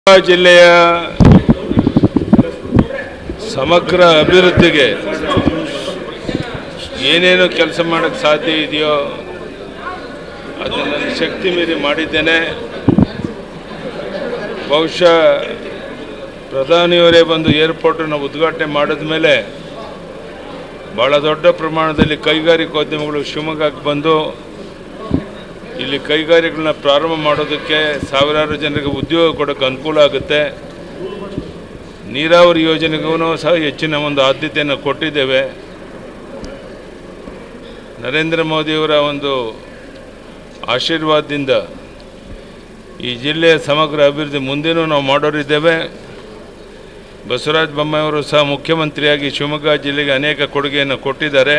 ಜಿಲ್ಲೆಯ ಸಮಗ್ರ ಅಭಿವೃದ್ಧಿಗೆ ಏನೇನು ಕೆಲಸ ಮಾಡೋಕ್ಕೆ ಸಾಧ್ಯ ಇದೆಯೋ ಅದನ್ನು ನನ್ನ ಶಕ್ತಿ ಮೀರಿ ಮಾಡಿದ್ದೇನೆ ಬಹುಶಃ ಪ್ರಧಾನಿಯವರೇ ಬಂದು ಏರ್ಪೋರ್ಟನ್ನು ಉದ್ಘಾಟನೆ ಮಾಡಿದ ಮೇಲೆ ಭಾಳ ದೊಡ್ಡ ಪ್ರಮಾಣದಲ್ಲಿ ಕೈಗಾರಿಕೋದ್ಯಮಗಳು ಶಿವಮೊಗ್ಗಕ್ಕೆ ಬಂದು ಇಲ್ಲಿ ಕೈಗಾರಿಕೆಗಳನ್ನ ಪ್ರಾರಂಭ ಮಾಡೋದಕ್ಕೆ ಸಾವಿರಾರು ಜನರಿಗೆ ಉದ್ಯೋಗ ಕೊಡೋಕ್ಕೆ ಅನುಕೂಲ ಆಗುತ್ತೆ ನೀರಾವರಿ ಯೋಜನೆಗೂ ಸಹ ಹೆಚ್ಚಿನ ಒಂದು ಆದ್ಯತೆಯನ್ನು ಕೊಟ್ಟಿದ್ದೇವೆ ನರೇಂದ್ರ ಮೋದಿಯವರ ಒಂದು ಆಶೀರ್ವಾದದಿಂದ ಈ ಜಿಲ್ಲೆಯ ಸಮಗ್ರ ಅಭಿವೃದ್ಧಿ ಮುಂದೇನೂ ನಾವು ಮಾಡೋರಿದ್ದೇವೆ ಬಸವರಾಜ ಬೊಮ್ಮಾಯಿಯವರು ಸಹ ಮುಖ್ಯಮಂತ್ರಿಯಾಗಿ ಶಿವಮೊಗ್ಗ ಜಿಲ್ಲೆಗೆ ಅನೇಕ ಕೊಡುಗೆಯನ್ನು ಕೊಟ್ಟಿದ್ದಾರೆ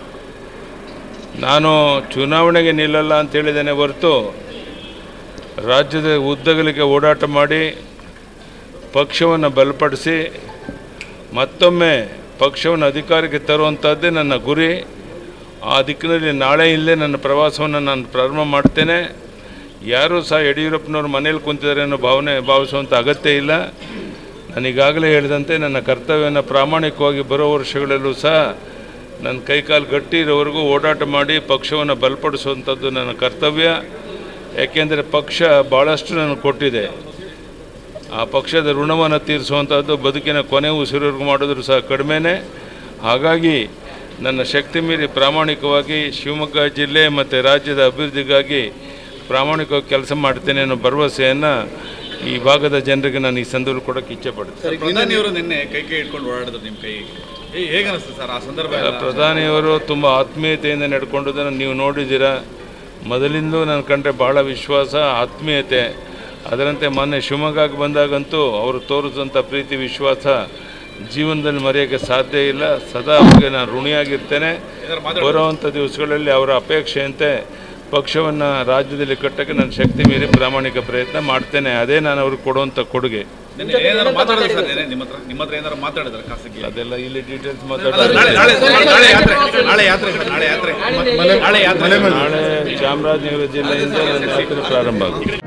ನಾನು ಚುನಾವಣೆಗೆ ನಿಲ್ಲಲ್ಲ ಅಂತ ಹೇಳಿದ್ದೇನೆ ಹೊರತು ರಾಜ್ಯದ ಉದ್ದಗಲಿಗೆ ಓಡಾಟ ಮಾಡಿ ಪಕ್ಷವನ್ನು ಬಲಪಡಿಸಿ ಮತ್ತೊಮ್ಮೆ ಪಕ್ಷವನ್ನು ಅಧಿಕಾರಕ್ಕೆ ತರುವಂಥದ್ದೇ ನನ್ನ ಗುರಿ ಆ ದಿಕ್ಕಿನಲ್ಲಿ ನಾಳೆ ಇಲ್ಲೇ ನನ್ನ ಪ್ರವಾಸವನ್ನು ನಾನು ಪ್ರಾರಂಭ ಮಾಡ್ತೇನೆ ಯಾರೂ ಸಹ ಯಡಿಯೂರಪ್ಪನವ್ರ ಮನೇಲಿ ಕುಂತಿದ್ದಾರೆ ಅನ್ನೋ ಭಾವನೆ ಭಾವಿಸುವಂಥ ಅಗತ್ಯ ಇಲ್ಲ ನಾನು ಈಗಾಗಲೇ ಹೇಳಿದಂತೆ ನನ್ನ ಕರ್ತವ್ಯವನ್ನು ಪ್ರಾಮಾಣಿಕವಾಗಿ ಬರೋ ವರ್ಷಗಳಲ್ಲೂ ಸಹ ನನ್ನ ಕೈಕಾಲು ಗಟ್ಟಿ ಇರೋವರೆಗೂ ಓಡಾಟ ಮಾಡಿ ಪಕ್ಷವನ್ನು ಬಲಪಡಿಸುವಂಥದ್ದು ನನ್ನ ಕರ್ತವ್ಯ ಯಾಕೆಂದರೆ ಪಕ್ಷ ಭಾಳಷ್ಟು ನನಗೆ ಕೊಟ್ಟಿದೆ ಆ ಪಕ್ಷದ ಋಣವನ್ನು ತೀರಿಸುವಂಥದ್ದು ಬದುಕಿನ ಕೊನೆ ಉಸಿರುವರೆಗೂ ಮಾಡಿದ್ರು ಸಹ ಕಡಿಮೆನೇ ಹಾಗಾಗಿ ನನ್ನ ಶಕ್ತಿ ಮೀರಿ ಪ್ರಾಮಾಣಿಕವಾಗಿ ಶಿವಮೊಗ್ಗ ಜಿಲ್ಲೆ ಮತ್ತು ರಾಜ್ಯದ ಅಭಿವೃದ್ಧಿಗಾಗಿ ಪ್ರಾಮಾಣಿಕವಾಗಿ ಕೆಲಸ ಮಾಡ್ತೇನೆ ಅನ್ನೋ ಭರವಸೆಯನ್ನು ಈ ಭಾಗದ ಜನರಿಗೆ ನಾನು ಈ ಸಂದರ್ಭ ಕೊಡೋಕ್ಕೆ ಇಚ್ಛೆ ಪಡ್ತೇನೆ ಪ್ರಧಾನಿಯವರು ನಿನ್ನೆ ಕೈ ಕೈ ಇಟ್ಕೊಂಡು ಓಡಾಡಿದ್ರು ನಿಮ್ಮ ಕೈ ಹೇ- ಹೇಗೆ ಅನಿಸ್ತು ಸರ್ ಆ ಸಂದರ್ಭ ಎಲ್ಲ? ಪ್ರಧಾನಿಯವರು ತುಂಬ ಆತ್ಮೀಯತೆಯಿಂದ ನಡ್ಕೊಂಡದನ್ನು ನೀವು ನೋಡಿದ್ದೀರಾ ಮೊದಲಿಂದಲೂ ನನ್ನ ಕಂಡ್ರೆ ಭಾಳ ವಿಶ್ವಾಸ ಆತ್ಮೀಯತೆ ಅದರಂತೆ ಮೊನ್ನೆ ಶಿವಮೊಗ್ಗಕ್ಕೆ ಬಂದಾಗಂತೂ ಅವರು ತೋರಿಸಿದಂಥ ಪ್ರೀತಿ ವಿಶ್ವಾಸ ಜೀವನದಲ್ಲಿ ಮರೆಯೋಕ್ಕೆ ಸಾಧ್ಯ ಇಲ್ಲ ಸದಾ ಅವರಿಗೆ ನಾನು ಋಣಿಯಾಗಿರ್ತೇನೆ ಏನಾದ್ರು ಮಾತಾಡ ಬರುವಂಥ ದಿವಸಗಳಲ್ಲಿ ಅವರ ಅಪೇಕ್ಷೆಯಂತೆ ಪಕ್ಷವನ್ನು ರಾಜ್ಯದಲ್ಲಿ ಕಟ್ಟಕ್ಕೆ ನನ್ನ ಶಕ್ತಿ ಮೀರಿ ಪ್ರಾಮಾಣಿಕ ಪ್ರಯತ್ನ ಮಾಡ್ತೇನೆ ಅದೇ ನಾನು ಅವ್ರಿಗೆ ಕೊಡುವಂಥ ಕೊಡುಗೆ ನಿನ್ನೆ ಏನಾದ್ರು ಮಾತಾಡಿದ್ರೆ ಸರ್ ನಿನ್ನೆ ನಿಮ್ಮ ಹತ್ರ ನಿಮ್ಮ ಹತ್ರ ಏನಾದ್ರು ಮಾತಾಡಿದ್ರೆ ಖಾಸಗಿ ಅದೆಲ್ಲ ಇಲ್ಲಿ ಡೀಟೇಲ್ಸ್ ಅಲ್ಲ, ಮಾತಾಡೋದು ನಾಳೆ ನಾಳೆ ನಾಳೆ ಯಾತ್ರೆ ನಾಳೆ ಯಾತ್ರೆ ಸರ್, ನಾಳೆ ಯಾತ್ರೆ ನಾಳೆ ಯಾತ್ರೆ ನಾಳೆ ಚಾಮರಾಜನಗರ ಜಿಲ್ಲೆಯಿಂದ ನನ್ನ ಯಾತ್ರೆ ಪ್ರಾರಂಭ ಆಗುತ್ತೆ